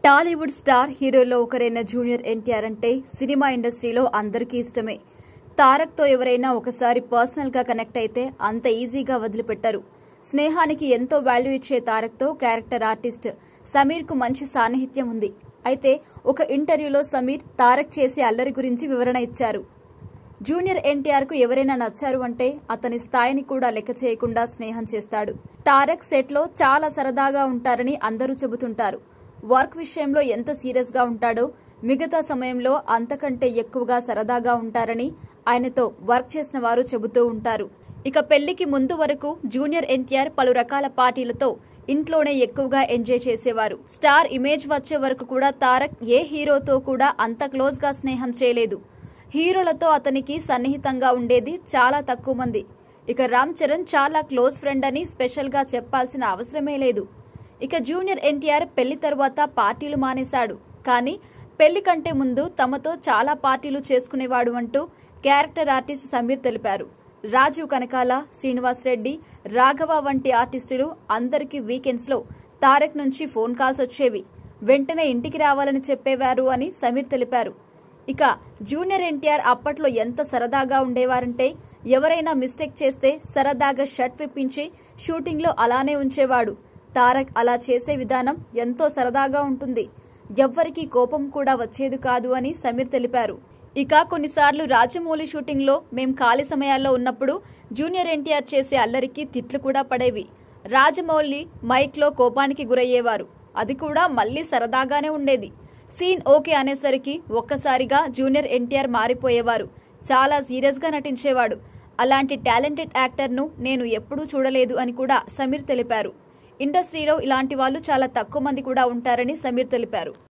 Tollywood star హీరోలో ఒకరైన junior NTR అంటే cinema ఇండస్ట్రీలో అందరికీ ఇష్టమే తారక్తో ఎవరైనా ఒకసారి పర్సనల్గా కనెక్ట్ అయితే అంత ఈజీగా వదిలిపెట్టరు స్నేహానికి ఎంతో వాల్యూ ఇచ్చే తారక్తో క్యారెక్టర్ ఆర్టిస్ట్ సమీర్కు మంచి సాన్నిహిత్యం ఉంది అయితే ఒక ఇంటర్వ్యూలో సమీర్ తారక్ చేసే అల్లరి గురించి వివరణ ఇచ్చారు జూనియర్ ఎన్టీఆర్ కు ఎవరైనా నచ్చారు అంటే అతని స్థాయిని కూడా లెక్క చేయకుండా స్నేహం చేస్తాడు తారక్ సెట్ లో చాలా సరదాగా ఉంటారని అందరూ చెబుతుంటారు వర్క్ విషయంలో ఎంత సీరియస్ గా ఉంటాడో మిగతా సమయంలో అంతకంటే ఎక్కువగా సరదాగా ఉంటారని ఆయనతో వర్క్ చేసిన వారు చెబుతూ ఉంటారు ఇక పెళ్లికి ముందు వరకు జూనియర్ ఎన్టీఆర్ పలు రకాల పార్టీలతో ఇంట్లోనే ఎక్కువగా ఎంజాయ్ చేసేవారు స్టార్ ఇమేజ్ వచ్చే వరకు కూడా తారక్ ఏ హీరోతో కూడా అంత క్లోజ్ గా స్నేహం చేయలేదు హీరోలతో అతనికి సన్నిహితంగా ఉండేది చాలా తక్కువ మంది ఇక రామ్ చరణ్ చాలా క్లోజ్ ఫ్రెండ్ అని స్పెషల్ గా చెప్పాల్సిన అవసరమే లేదు ఇక జూనియర్ ఎన్టీఆర్ పెళ్లి తర్వాత పార్టీలు మానేశాడు కానీ పెళ్లి కంటే ముందు తమతో చాలా పార్టీలు చేసుకునేవాడు అంటూ క్యారెక్టర్ ఆర్టిస్ట్ సమీర్ తెలిపారు రాజీవ్ కనకాల శ్రీనివాస్ రెడ్డి రాఘవ వంటి ఆర్టిస్టులు అందరికీ వీకెండ్స్ లో తారక్ నుంచి ఫోన్ కాల్స్ వచ్చేవి వెంటనే ఇంటికి రావాలని చెప్పేవారు అని సమీర్ తెలిపారు ఇక జూనియర్ ఎన్టీఆర్ అప్పట్లో ఎంత సరదాగా ఉండేవారంటే ఎవరైనా మిస్టేక్ చేస్తే సరదాగా షర్ట్ విప్పించి షూటింగ్లో అలానే ఉంచేవాడు తారక్ అలా చేసే విధానం ఎంతో సరదాగా ఉంటుంది ఎవ్వరికీ కోపం కూడా వచ్చేది కాదు అని సమీర్ తెలిపారు ఇక కొన్నిసార్లు రాజమౌళి షూటింగ్లో మేం ఖాళీ సమయాల్లో ఉన్నప్పుడు జూనియర్ ఎన్టీఆర్ చేసే అల్లరికి తిట్లు కూడా పడేవి రాజమౌళి మైక్లో కోపానికి గురయ్యేవారు అది కూడా మళ్ళీ సరదాగానే ఉండేది సీన్ ఓకే అనేసరికి ఒక్కసారిగా జూనియర్ ఎన్టీఆర్ మారిపోయేవారు చాలా సీరియస్ గా నటించేవాడు అలాంటి టాలెంటెడ్ యాక్టర్ను నేను ఎప్పుడూ చూడలేదు అని కూడా సమీర్ తెలిపారు ఇండస్ట్రీలో ఇలాంటి వాళ్ళు చాలా తక్కువ మంది కూడా ఉంటారని సమీర్ తెలిపారు